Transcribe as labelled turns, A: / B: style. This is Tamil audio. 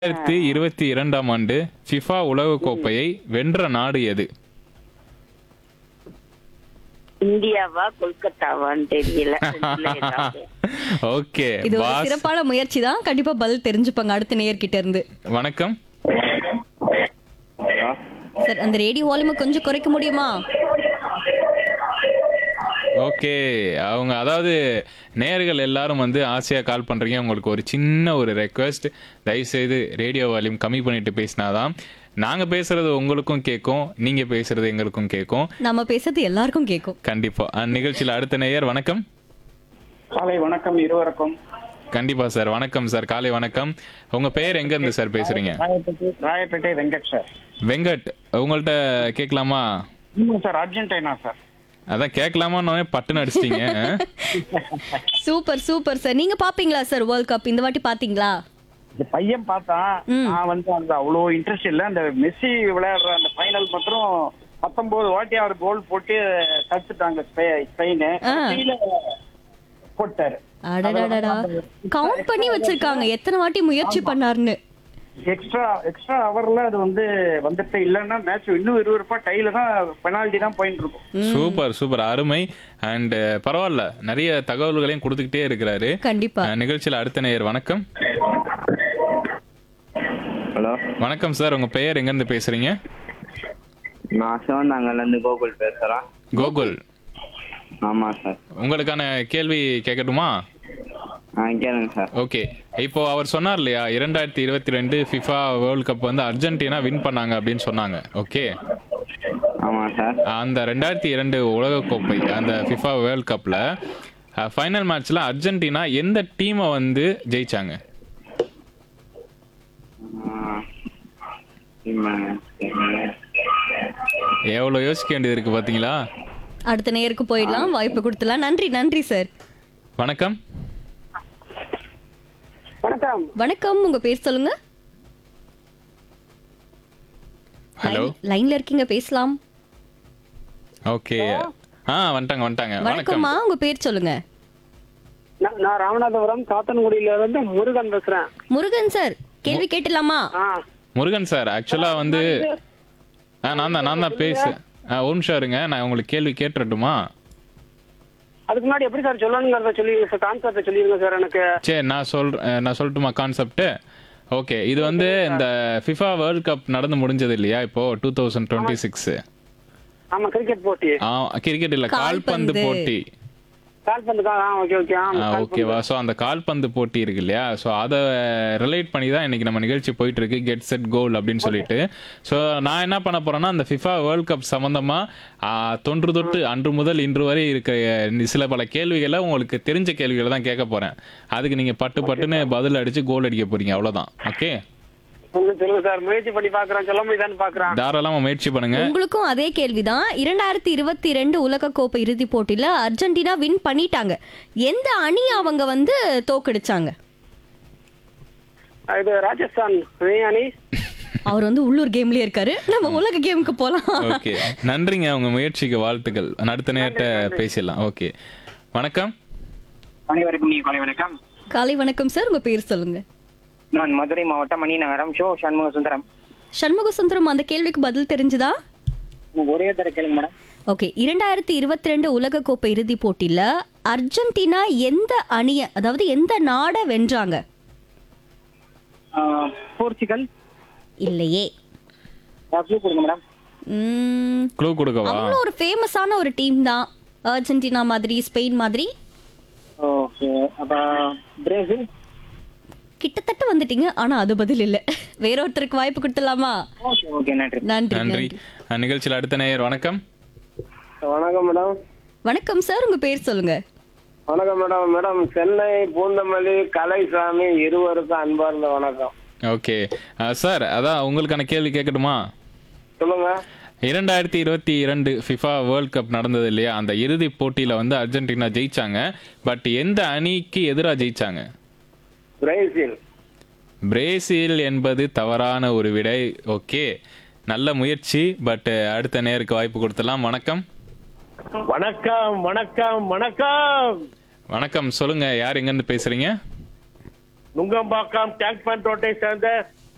A: ரெண்டாயிரத்தி இருபத்தி இரண்டாம் ஆண்டு ஃபிஃபா உலகக் கோப்பையை வென்ற நாடு எது
B: இந்தியாவா கொல்கத்தாவான்னு தெரியல ரெண்டுல ஏதாவது.
A: ஓகே
C: இது ஒரு
A: பாஸ்
C: சிறப்பான முயற்சி தான் கண்டிப்பா பதில் தெரிஞ்சுப்பாங்க அடுத்த நேயர்கிட்ட இருந்து
A: வணக்கம்
C: சார் அந்த ரேடியோ வால்யூமை கொஞ்சம் குறைக்க முடியுமா
A: ஓகே அவங்க அதாவது நேர்கள் எல்லாரும் வந்து ஆசையாக கால் பண்ணுறீங்க உங்களுக்கு ஒரு சின்ன ஒரு ரெக்வெஸ்ட் தயவுசெய்து ரேடியோ வால்யூம் கம்மி பண்ணிட்டு பேசினாதான் நாங்கள் பேசுறது உங்களுக்கும் கேட்கும் நீங்கள் பேசுறது எங்களுக்கும் கேட்கும்
C: நம்ம பேசுறது எல்லாருக்கும் கேட்கும்
A: கண்டிப்பா அஹ், நிகழ்ச்சியில் அடுத்த நேயர் வணக்கம்
D: காலை வணக்கம் இருவருக்கும்
A: கண்டிப்பா சார் வணக்கம் சார் காலை வணக்கம் உங்க பெயர் எங்க இருந்து சார் பேசுறீங்க
D: ராயப்பேட்டை ராயப்பேட்டை வெங்கட் சார்
A: வெங்கட் உங்கள்ட்ட கேட்கலாமா
D: ஆமாம் சார் அர்ஜென்டினா சார்
A: அதான் கேட்கலாமான்னு பட்டுன்னு அடிச்சிட்டீங்க
C: சூப்பர் சூப்பர் சார் நீங்க பாப்பீங்களா சார் வேர்ல்ட் கப் இந்த வாட்டி பாத்தீங்களா
D: இந்த பையன் பார்த்தான் நான் வந்து அந்த அவ்வளோ இன்ட்ரெஸ்ட் இல்லை அந்த மெஸ்ஸி விளையாடுற அந்த ஃபைனல் மாத்திரம் பத்தொன்பது வாட்டி அவர் கோல் போட்டு தடுத்துட்டாங்க ஸ்பெ- ஸ்பெயின் கடைசியில போட்டாரு
C: அடடடடா கவுண்ட் பண்ணி வச்சிருக்காங்க எத்தனை வாட்டி முயற்சி பண்ணாருன்னு
D: எக்ஸ்ட்ரா எக்ஸ்ட்ரா ஹவர்ல அது வந்து வந்துட்டு இல்லைன்னா மேட்ச் இன்னும் விறுவிறுப்பா டைல தான் பெனால்டி தான் போயிட்டு இருக்கும்
A: சூப்பர் சூப்பர் அருமை அண்ட் பரவாயில்ல நிறைய தகவல்களையும் கொடுத்துக்கிட்டே இருக்கிறாரு
C: கண்டிப்பா
A: அஹ், நிகழ்ச்சியில் அடுத்த நேயர் வணக்கம்
E: ஹலோ
A: வணக்கம் சார் உங்க பெயர் எங்க இருந்து பேசுறீங்க
E: நான் சிவந்தாங்கல்ல இருந்து கோகுல் பேசுறேன்
A: கோகுல்
E: ஆமா சார்
A: உங்களுக்கான கேள்வி கேட்கட்டுமா
E: ஆ கேளுங்க சார்
A: ஓகே இப்போ அவர் சொன்னார் இல்லையா இரண்டாயிரத்தி இருபத்தி ரெண்டு ஃபிஃபா வேர்ல்ட் கப் வந்து அர்ஜென்டினா வின் பண்ணாங்க அப்படின்னு சொன்னாங்க ஓகே
E: ஆமா சார்
A: அந்த ரெண்டாயிரத்தி இரண்டு உலகக்கோப்பை அந்த ஃபிஃபா வேர்ல்ட் கப்ல ஃபைனல் மேட்ச்ல அர்ஜென்டினா எந்த டீமை வந்து ஜெயிச்சாங்க
E: ஆ, இம்மா, சரி.
A: எவ்வளவு யோசிக்க வேண்டியது இருக்கு பாத்தீங்களா
C: அடுத்த நேயருக்கு போயிடலாம் வாய்ப்பு கொடுத்துலாம் நன்றி நன்றி சார்
A: வணக்கம்
D: வணக்கம்
C: வணக்கம் உங்க பேர் சொல்லுங்க
A: ஹலோ
C: லைன்- லைன்ல இருக்கீங்க பேசலாம்
A: ஓகே ஆ வந்துட்டாங்க வந்துட்டாங்க வணக்கம்
C: வணக்கம்மா உங்க பேர் சொல்லுங்க
F: நான் நான் ராமநாதபுரம் காத்தன்குடியில இருந்து முருகன் பேசுறேன்
C: முருகன் சார் கேள்வி கேட்டலாமா
F: ஆ
A: முருகன் சார் ஆக்சுவலா வந்து ஆ நான் தான் நான் தான் பேசு ஆ ஒரு நிமிஷம் இருங்க நான் உங்களுக்கு கேள்வி கேட்டுறட்டுமா
F: அதுக்கு முன்னாடி எப்படி சார் சொல்லணுங்கிறத சொல்லி சார் கான்செப்டை சொல்லிருங்க சார் எனக்கு
A: சரி நான் சொல்றேன் நான் சொல்லட்டுமா கான்செப்ட் ஓகே இது வந்து இந்த ஃபிஃபா வேர்ல்ட் கப் நடந்து முடிஞ்சது இல்லையா இப்போ டூ தௌசண்ட் டுவெண்ட்டி சிக்ஸ்
F: ஆமா கிரிக்கெட் போட்டி
A: கிரிக்கெட் இல்ல கால்பந்து
C: கால்பந்து.
A: போட்டி
F: கால்பந்து ஆ ஓகே ஓகே ஆ
A: ஆ,
F: கால்பந்து.
A: ஓகேவா ஸோ அந்த கால்பந்து போட்டி இருக்கு இல்லையா ஸோ அதை ரிலேட் பண்ணி தான் இன்னைக்கு நம்ம நிகழ்ச்சி போயிட்டு இருக்கு கெட் செட் கோல் அப்படின்னு சொல்லிட்டு ஸோ நான் என்ன பண்ண போறேன்னா அந்த ஃபிஃபா வேர்ல்ட் கப் சம்பந்தமா ஆ, தொன்று தொட்டு அன்று முதல் இன்று வரை இருக்க சில பல கேள்விகளை உங்களுக்கு தெரிஞ்ச கேள்விகளை தான் கேட்க போறேன் அதுக்கு நீங்க பட்டு பட்டுன்னு பதில் அடிச்சு கோல் அடிக்க போறீங்க அவ்வளவுதான் ஓகே
F: சொல்லுங்க சொல்லுங்க சார் முயற்சி பண்ணி பாக்குறேன் சொல்ல முடியுதான்னு பாக்குறேன்
A: தாராளமா முயற்சி பண்ணுங்க
C: உங்களுக்கும் அதே கேள்விதான் இரண்டாயிரத்தி இருபத்தி ரெண்டு உலக கோப்பை இறுதி போட்டியில அர்ஜென்டினா வின் பண்ணிட்டாங்க எந்த அணி அவங்க வந்து தோக்கடிச்சாங்க
F: இது ராஜஸ்தான் அணி
C: அவர் வந்து உள்ளூர் கேம்லயே இருக்காரு நம்ம உலக கேமுக்கு போலாம்
A: ஓகே நன்றிங்க உங்க முயற்சிக்கு வாழ்த்துக்கள் அடுத்த நேரத்தை பேசிடலாம் ஓகே வணக்கம்
E: அனைவருக்கும் நீ காலை வணக்கம்
C: காலை வணக்கம் சார் உங்க பேர் சொல்லுங்க
E: நான் மதுரை மாவட்டம் மணிநகரம் ஷோ சண்முக சுந்தரம்
C: சண்முக சுந்தரம் அந்த கேள்விக்கு பதில் தெரிஞ்சுதா
E: உங்களுக்கு ஒரே தர கேளுங்க மேடம்
C: ஓகே இரண்டாயிரத்தி இருபத்தி ரெண்டு உலக கோப்பை இறுதி போட்டியில அர்ஜென்டினா எந்த அணிய அதாவது எந்த நாடை வென்றாங்க
E: ஆ, போர்ச்சுகல்
C: இல்லையே
E: க்ளூ கொடுங்க மேடம்
C: உம்,
A: க்ளூ கொடுக்கவா
C: அவங்களும் ஒரு ஃபேமஸான ஒரு டீம் தான் அர்ஜென்டினா மாதிரி ஸ்பெயின் மாதிரி
E: ஓகே அப்ப பிரேசில்
C: கிட்டத்தட்ட வந்துட்டீங்க ஆனா அது பதில் இல்ல வேற ஒருத்தருக்கு வாய்ப்பு கொடுத்துடலாமா
E: ஓகே ஓகே நன்றி
C: நன்றி
A: நன்றி
C: நன்றி
A: அஹ், நிகழ்ச்சியில் அடுத்த நேயர் வணக்கம்
F: வணக்கம் மேடம்
C: வணக்கம் சார் உங்க பேர் சொல்லுங்க
F: வணக்கம் மேடம் மேடம் சென்னை பூந்தமல்லி கலைசாமி இருவருக்கும் அன்பார்ந்த வணக்கம்
A: ஓகே அஹ், சார் அதான் உங்களுக்கான கேள்வி கேட்கட்டுமா
F: சொல்லுங்க
A: இரண்டாயிரத்தி இருபத்தி இரண்டு ஃபிஃபா வேர்ல்ட் கப் நடந்தது இல்லையா அந்த இறுதி போட்டியில வந்து அர்ஜென்டினா ஜெயிச்சாங்க பட் எந்த அணிக்கு எதிராக ஜெயிச்சாங்க
F: பிரேசில்
A: பிரேசில் என்பது தவறான ஒரு விடை ஓகே நல்ல முயற்சி பட் அடுத்த நேருக்கு வாய்ப்பு கொடுத்துலாம் வணக்கம்
F: வணக்கம் வணக்கம் வணக்கம்
A: வணக்கம் சொல்லுங்க யார் எங்கேருந்து பேசுறீங்க
F: நுங்கம்பாக்கம் டேங்க் பண்ட் ரோட்டை சேர்ந்த